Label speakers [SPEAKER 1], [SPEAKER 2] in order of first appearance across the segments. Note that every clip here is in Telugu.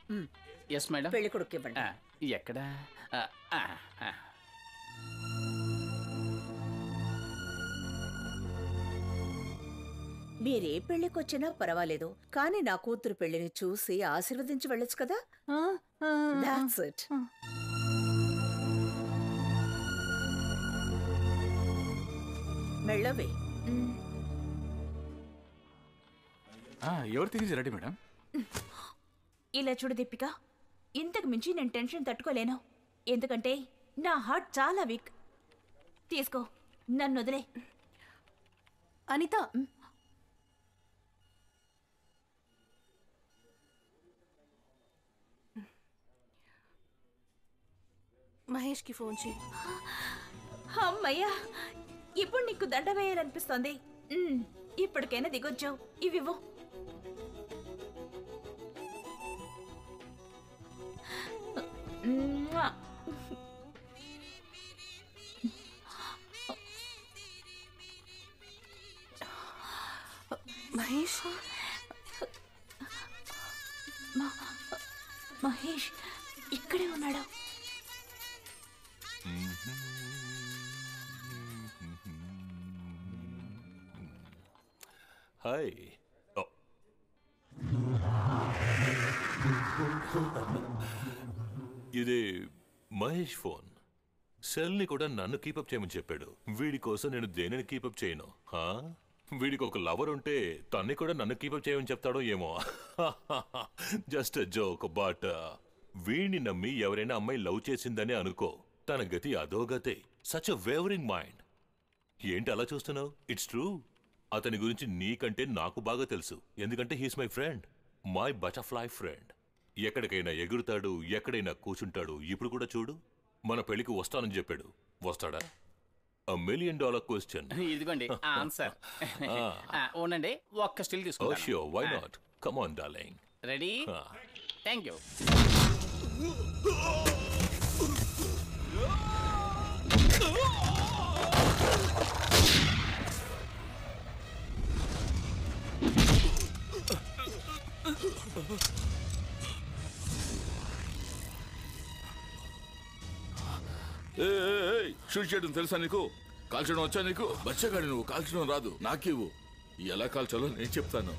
[SPEAKER 1] ఎస్ మేడం
[SPEAKER 2] పెళ్లి కొడుకు ఇవ్వండి
[SPEAKER 1] ఆ, ఎక్కడ ఆ, ఆ, ఆ.
[SPEAKER 2] మీరే పెళ్లికి వచ్చినా పర్వాలేదు కానీ నా కూతురు పెళ్లిని చూసి ఆశీర్వదించి వెళ్ళొచ్చు కదా దాట్స్ ఇట్ వెళ్ళవే
[SPEAKER 3] ఎవరు తిరిగి రెడీ మేడం
[SPEAKER 4] ఇలా చూడు దీపిక ఇంతకు మించి నేను టెన్షన్ తట్టుకోలేను ఎందుకంటే నా హార్ట్ చాలా వీక్ తీసుకో నన్ను వదిలే
[SPEAKER 5] అనిత మహేష్కి ఫోన్ చేయి
[SPEAKER 4] అమ్మయ్యా ఇప్పుడు నీకు దండ వేయాలనిపిస్తోంది ఉమ్, ఇప్పటికైనా దిగొచ్చావు ఇవివ్వు మ్వా.
[SPEAKER 5] మహేష్
[SPEAKER 4] మహేష్ ఇక్కడే ఉన్నాడు
[SPEAKER 6] హాయ్ ఓ. ఇది మహేష్ ఫోన్ సెల్ని కూడా నన్ను కీపప్ చేయమని చెప్పాడు వీడి కోసం నేను దేనిని కీపప్ చేయను హా? వీడికి ఒక లవర్ ఉంటే తన్ని కూడా నన్ను కీపప్ చేయమని చెప్తాడో ఏమో జస్ట్ జోక్ బట్ వీడిని నమ్మి ఎవరైనా అమ్మాయి లవ్ చేసిందని అనుకో తన గతి అదో గతే సచ్ అ వేవరింగ్ మైండ్ ఏంటి అలా చూస్తున్నావు ఇట్స్ ట్రూ అతని గురించి నీకంటే నాకు బాగా తెలుసు ఎందుకంటే he's my friend my butterfly friend ఎక్కడికైనా ఎగురుతాడు ఎక్కడైనా కూర్చుంటాడు ఇప్పుడు కూడా చూడు మన పెళ్లికి వస్తానని చెప్పాడు వస్తాడా అ మిలియన్ డాలర్ క్వశ్చన్
[SPEAKER 1] ఇదిగోండి ఆన్సర్ ఉండండి ఒక్క స్టిల్
[SPEAKER 6] ఓ
[SPEAKER 1] తీసుకుంటాను
[SPEAKER 6] so why not come on darling
[SPEAKER 1] ready thank you
[SPEAKER 3] shoot చేయడం తెలుసా నీకు కాల్చడం వచ్చా నీకు బచ్చగాడి నువ్వు కాల్చడం రాదు నాకివ్వు ఎలా కాల్చాలో నేను చెప్తాను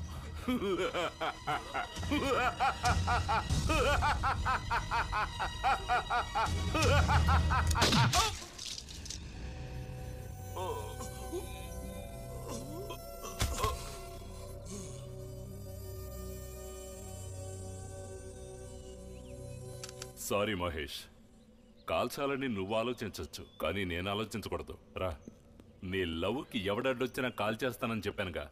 [SPEAKER 7] సారీ మహేష్ కాల్చాలని నువ్వు ఆలోచించవచ్చు కానీ నేను ఆలోచించకూడదు రా నీ లవ్కి ఎవడడ్డొచ్చినా కాల్ చేస్తానని చెప్పానుగా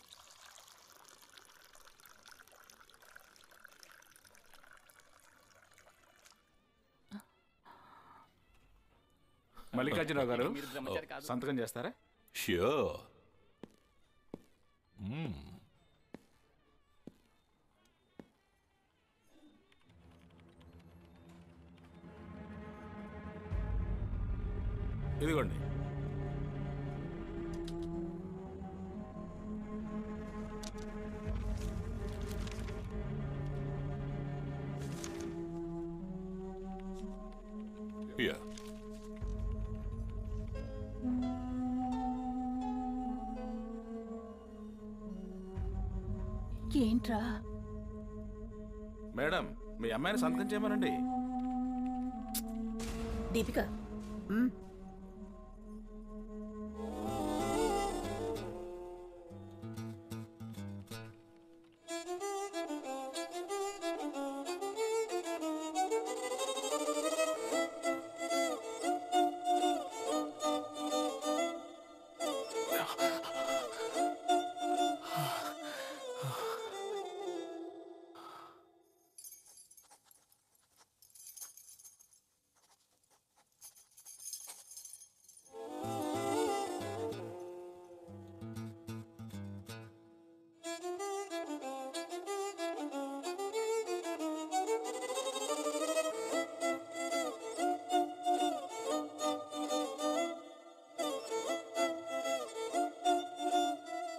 [SPEAKER 3] మల్లికార్జునరావు గారు
[SPEAKER 1] మీరు బ్రహ్మచారి కాదు.
[SPEAKER 3] సంతకం చేస్తారా
[SPEAKER 6] ష్యూర్
[SPEAKER 3] ఇదిగోండి
[SPEAKER 6] యా
[SPEAKER 4] ఏంట్రా
[SPEAKER 3] మేడం మీ అమ్మాయిని సంతకం చేయమనండి
[SPEAKER 2] దీపిక మ్,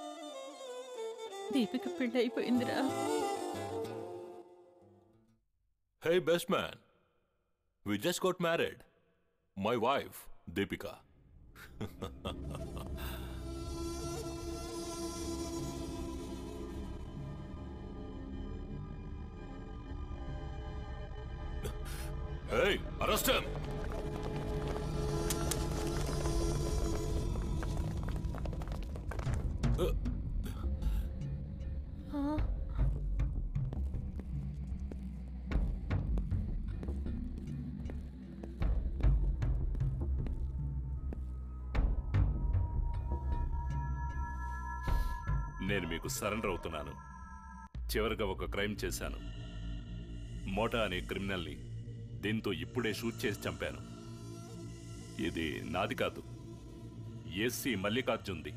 [SPEAKER 4] దీపిక పెళ్ళి అయిపోయిందిరా
[SPEAKER 6] hey best man we just got married my wife Deepika Hey, arrest him!
[SPEAKER 7] నేను మీకు సరెండర్ అవుతున్నాను చివరిగా ఒక క్రైమ్ చేశాను మోటా అనే క్రిమినల్ని దీంతో ఇప్పుడే షూట్ చేసి చంపాను ఇది నాది కాదు ఎస్సి మల్లికార్జున్ది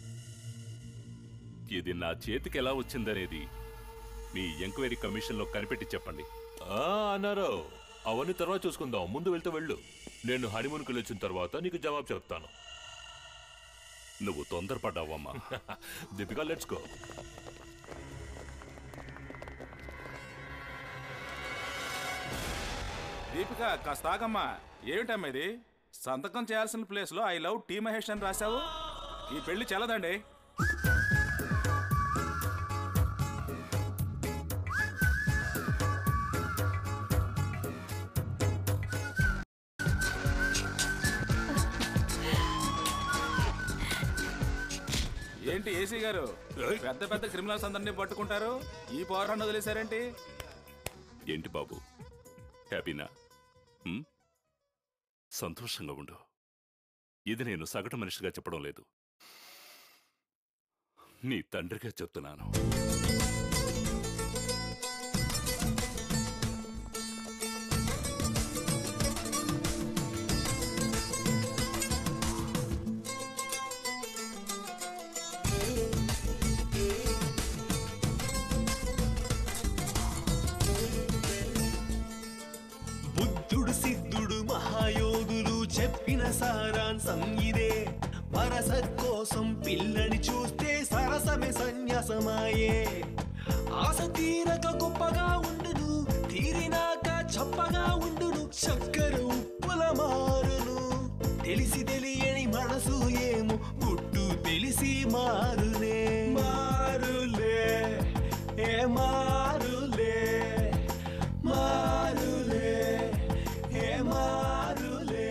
[SPEAKER 7] ఇది నా చేతికి ఎలా వచ్చిందనేది మీ ఎంక్వైరీ కమిషన్లో కనిపెట్టి చెప్పండి
[SPEAKER 6] ఆ, అన్నారు అవన్నీ తర్వాత చూసుకుందాం ముందు వెళ్తే వెళ్ళు నేను హనీమూన్కి వచ్చిన తర్వాత నీకు జవాబు చెప్తాను
[SPEAKER 7] నువ్వు తొందరపడ్డావమ్మా
[SPEAKER 6] దీపిక లెట్స్ గో
[SPEAKER 8] దీపిక కాస్త ఆగమ్మా ఏమిటమ్మా ఇది సంతకం చేయాల్సిన ప్లేస్ లో ఐ లవ్ టీ మహేష్ అని రాశావు ఈ పెళ్లి చెల్లదండి ఏంటి ఏసీ గారు పెద్ద పెద్ద క్రిమినల్స్ అందరినీ పట్టుకుంటారు ఈ పోరాన్ని వదిలేశారేంటి
[SPEAKER 7] ఏంటి బాబు హ్యాపీనా ఉమ్? సంతోషంగా ఉండు ఇది నేను సగటు మనిషిగా చెప్పడం లేదు నీ తండ్రిగా చెప్తున్నాను
[SPEAKER 9] బుద్ధుడు సిద్ధుడు మహాయోగులు చెప్పిన సారాంశం ఇదే వరసత్ కోసం పిల్లని చూస్తే సరసమే సన్యాసమాయే ఆశ తీరక గొప్పగా ఉండును తీరినాక చప్పగా ఉండును చక్కెర ఉప్పుల మారును తెలిసి తెలియని మనసు ఏమో గుట్టు తెలిసి మారులే మారులే ఏ మారులే మారులే ఏ మారులే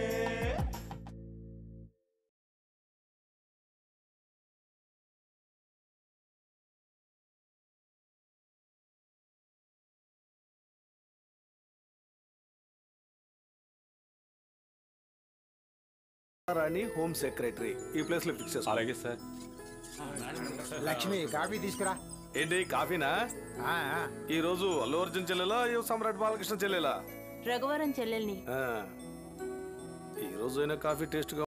[SPEAKER 8] రాణి హోమ్ సెక్రటరీ ఈ ప్లేస్ లో ఫిక్స్ చేసుకో
[SPEAKER 10] అలాగే సార్
[SPEAKER 11] లక్ష్మి కాఫీ తీసుకురా
[SPEAKER 8] ఏంటి కాఫీనా
[SPEAKER 11] ఆ, ఆ.
[SPEAKER 8] ఈ రోజు అల్లు అర్జున్ చెల్లెలా యువ సమ్రాట్ బాలకృష్ణ చెల్లెలా
[SPEAKER 5] రఘువరం చెల్లెల్ని
[SPEAKER 8] ఆ. ఈ రోజు అయినా కాఫీ టేస్ట్ గా